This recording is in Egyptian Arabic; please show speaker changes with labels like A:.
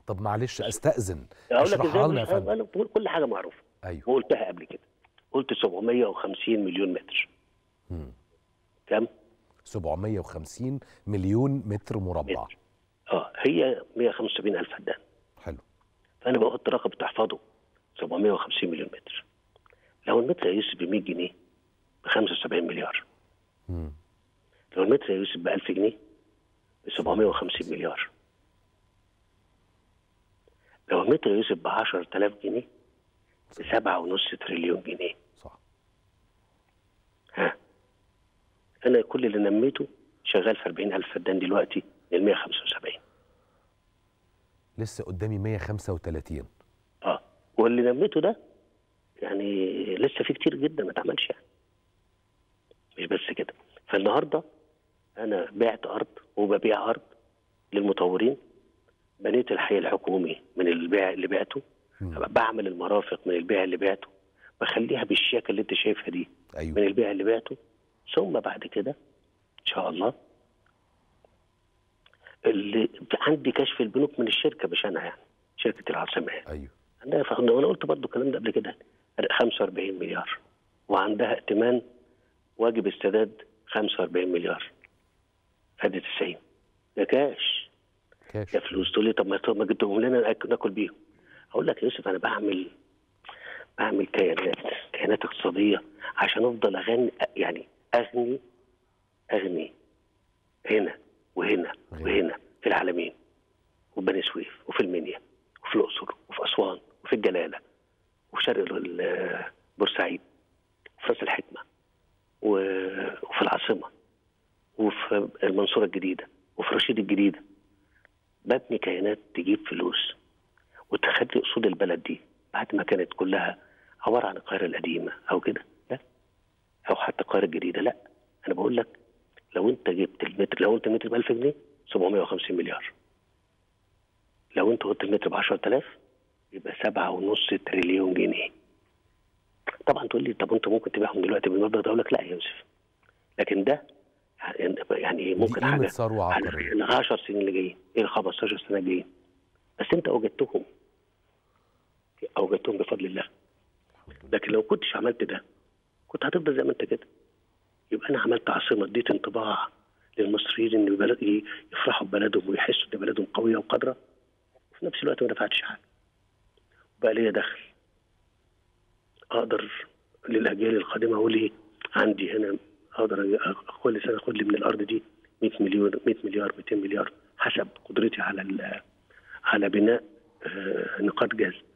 A: طب معلش استاذن
B: اقول لك
A: اشرحها لنا يا
B: ازاي
A: فندم
B: أنا كل حاجه معروفه
A: ايوه
B: وقلتها قبل كده قلت 750 مليون متر
A: مم.
B: كام
A: 750 مليون متر مربع
B: متر اه هي 175 الف فدان
A: حلو
B: فانا بحط رقم تحفظه 750 مليون متر لو المتر يا يوسف ب 100 جنيه ب 75 مليار
A: مم.
B: لو المتر يا يوسف ب 1000 جنيه ب 750 مليار لو المتر يا يوسف ب 10000 جنيه ب 7.5 تريليون جنيه
A: صح
B: ها انا كل اللي نميته شغال في 40000 فدان دلوقتي لل 175
A: لسه قدامي 135
B: اه واللي نميته ده يعني لسه في كتير جدا ما اتعملش يعني مش بس كده فالنهارده انا بعت ارض وببيع ارض للمطورين بنيت الحي الحكومي من البيع اللي بعته
A: مم.
B: بعمل المرافق من البيع اللي بعته بخليها بالشياكه اللي انت شايفها دي من
A: ايوه
B: البيع اللي بعته ثم بعد كده ان شاء الله اللي عندي كشف البنوك من الشركه مش انا يعني شركه العاصمه يعني
A: ايوه
B: عندها ف- وانا قلت برضو الكلام ده قبل كده 45 مليار وعندها ائتمان واجب السداد 45 مليار ادي 90 ده كاش
A: كاش
B: يا فلوس تقول لي طب ما طب ما جبتهم لنا ناك- ناكل بيهم اقول لك يا يوسف انا بعمل بعمل كيانات كيانات اقتصاديه عشان افضل اغني يعني اغني اغني هنا وهنا وهنا في العالمين وفي بني سويف وفي المنيا وفي الاقصر وفي اسوان وفي الجلاله وفي شرق ال- بورسعيد وفي راس الحكمه و- وفي العاصمه وفي المنصوره الجديده وفي رشيد الجديده ببني كيانات تجيب فلوس وتخلي اصول البلد دي بعد ما كانت كلها عباره عن القاهره القديمه او كده لا او حتى القاهره الجديده لا انا بقول لك لو انت جبت المتر لو قلت المتر ب 1000 جنيه 750 مليار لو انت قلت المتر ب 10000 يبقى 7.5 تريليون جنيه طبعا تقول لي طب انت ممكن تبيعهم دلوقتي بالمبلغ ده اقول لك لا يا يوسف لكن ده يعني ممكن
A: دي
B: حاجه
A: قيمة ثروة
B: على
A: عقارية
B: ال 10 سنين اللي جايين ايه ال 15 سنه الجايين بس انت اوجدتهم اوجدتهم بفضل الله لكن لو كنتش عملت ده كنت هتفضل زي ما انت كده يبقى انا عملت عاصمه اديت انطباع للمصريين ان بلد يفرحوا ببلدهم ويحسوا ان بلدهم قويه وقادره وفي نفس الوقت ما دفعتش حاجه بقى ليا دخل اقدر للاجيال القادمه اقول ايه عندي هنا اقدر أ- كل سنه اخد لي من الارض دي 100 مليون 100 مليار 200 مليار حسب قدرتي على ال- على بناء آه، نقاط جذب